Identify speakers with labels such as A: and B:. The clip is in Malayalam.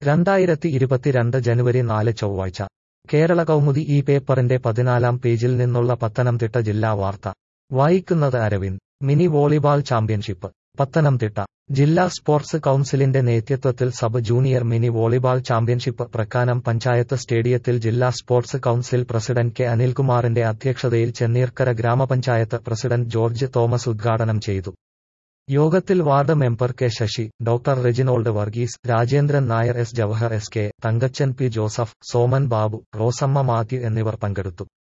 A: രണ്ടായിരത്തി ഇരുപത്തിരണ്ട് ജനുവരി നാല് ചൊവ്വാഴ്ച കേരള കൗമുദി ഈ പേപ്പറിന്റെ പതിനാലാം പേജിൽ നിന്നുള്ള പത്തനംതിട്ട ജില്ലാ വാർത്ത വായിക്കുന്നത് Aravind mini volleyball championship Pathanamthitta ജില്ലാ സ്പോർട്സ് കൗൺസിലിന്റെ നേതൃത്വത്തിൽ sub junior mini volleyball championship Prakkanam panchayat സ്റ്റേഡിയത്തിൽ ജില്ലാ സ്പോർട്സ് കൗൺസിൽ പ്രസിഡന്റ് കെ അനിൽകുമാറിന്റെ അധ്യക്ഷതയിൽ ചെന്നീർക്കര ഗ്രാമപഞ്ചായത്ത് പ്രസിഡന്റ് ജോർജ് തോമസ് ഉദ്ഘാടനം ചെയ്തു യോഗത്തിൽ ward member K Sasi doctor Reginold Varghese Rajendran Nair S Jawahar S K Thankachan P Joseph Soman Babu Rosamma Mathew എന്നിവർ പങ്കെടുത്തു